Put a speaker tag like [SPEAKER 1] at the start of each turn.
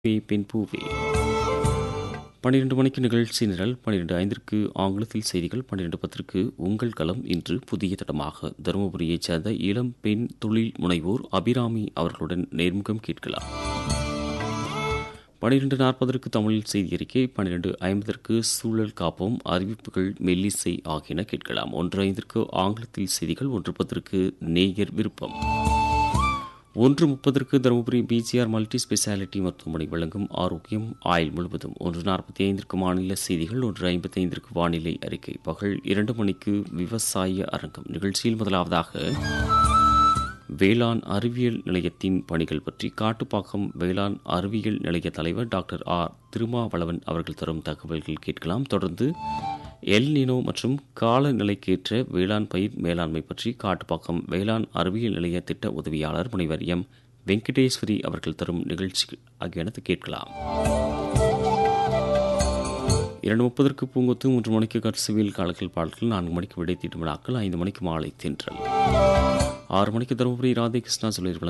[SPEAKER 1] பூவே பெண் பூவே பன்னிரண்டு மணிக்கு நிகழ்ச்சி நிரல் பன்னிரண்டு ஐந்திற்கு ஆங்கிலத்தில் செய்திகள் பன்னிரண்டு பத்திற்கு உங்கள் களம் இன்று புதிய தடமாக தருமபுரியைச் சேர்ந்த இளம் பெண் தொழில் முனைவோர் அபிராமி அவர்களுடன் நேர்முகம் கேட்கலாம் பன்னிரண்டு நாற்பதற்கு தமிழில் செய்தி அறிக்கை பன்னிரண்டு ஐம்பதற்கு சூழல் காப்போம் அறிவிப்புகள் மெல்லிசை ஆகியன கேட்கலாம் ஒன்று ஐந்திற்கு ஆங்கிலத்தில் செய்திகள் ஒன்று பத்திற்கு நேயர் விருப்பம் ஒன்று முப்பதற்கு தருமபுரி பிஜிஆர் மல்டி ஸ்பெஷாலிட்டி மருத்துவமனை வழங்கும் ஆரோக்கியம் ஆயுள் முழுவதும் ஒன்று நாற்பத்தி ஐந்திற்கு மாநில செய்திகள் ஒன்று ஐம்பத்தி ஐந்திற்கு வானிலை அறிக்கை பகல் இரண்டு மணிக்கு விவசாய அரங்கம் நிகழ்ச்சியில் முதலாவதாக வேளாண் அறிவியல் நிலையத்தின் பணிகள் பற்றி காட்டுப்பாக்கம் வேளாண் அறிவியல் நிலைய தலைவர் டாக்டர் ஆர் திருமாவளவன் அவர்கள் தரும் தகவல்கள் கேட்கலாம் தொடர்ந்து எல் நினோ மற்றும் காலநிலைக்கேற்ற வேளாண் பயிர் மேலாண்மை பற்றி காட்டுப்பாக்கம் வேளாண் அறிவியல் நிலைய திட்ட உதவியாளர் முனைவர் எம் வெங்கடேஸ்வரி அவர்கள் தரும் நிகழ்ச்சி ஆகியன கேட்கலாம் இரண்டு முப்பதற்கு பூங்கொத்து மூன்று மணிக்கு கட்சுவியல் காலங்கள் பாடல்கள் நான்கு மணிக்கு விடை தீட்டு விழாக்கள் ஐந்து மணிக்கு மாலை தென்றல் ஆறு மணிக்கு தருமபுரி ராதே கிருஷ்ணா சொல்லியிருக்கலாம்